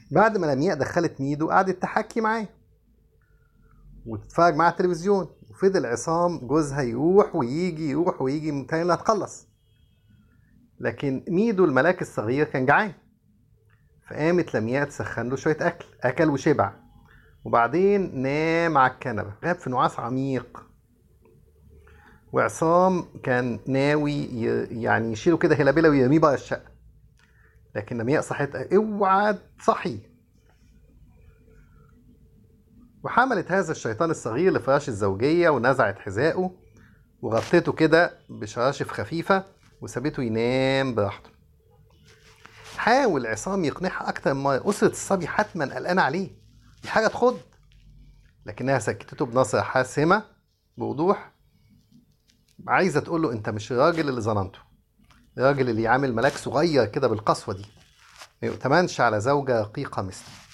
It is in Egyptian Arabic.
بعد ما لمياء دخلت ميدو قعدت تحكي معاه وتتفرج معاه على التلفزيون وفضل عصام جوزها يروح ويجي يروح ويجي من تاني لا تخلص لكن ميدو الملاك الصغير كان جعان فقامت لمياء تسخن له شوية أكل أكل وشبع وبعدين نام على الكنبة غاب في نعاس عميق وعصام كان ناوي ي- يعني يشيله كده هلابيلا ويرميه بره الشقة لكن لمياء صحت اوعى تصحي وحملت هذا الشيطان الصغير لفراش الزوجية ونزعت حذائه وغطيته كده بشراشف خفيفة وسابته ينام براحته حاول عصام يقنعها أكتر من مرة أسرة الصبي حتما قلقانة عليه دي حاجة تخض لكنها سكتته بنصرة حاسمة بوضوح عايزة تقول له أنت مش الراجل اللي ظننته الراجل اللي يعامل ملاك صغير كده بالقسوة دي ما يؤتمنش على زوجة رقيقة مثله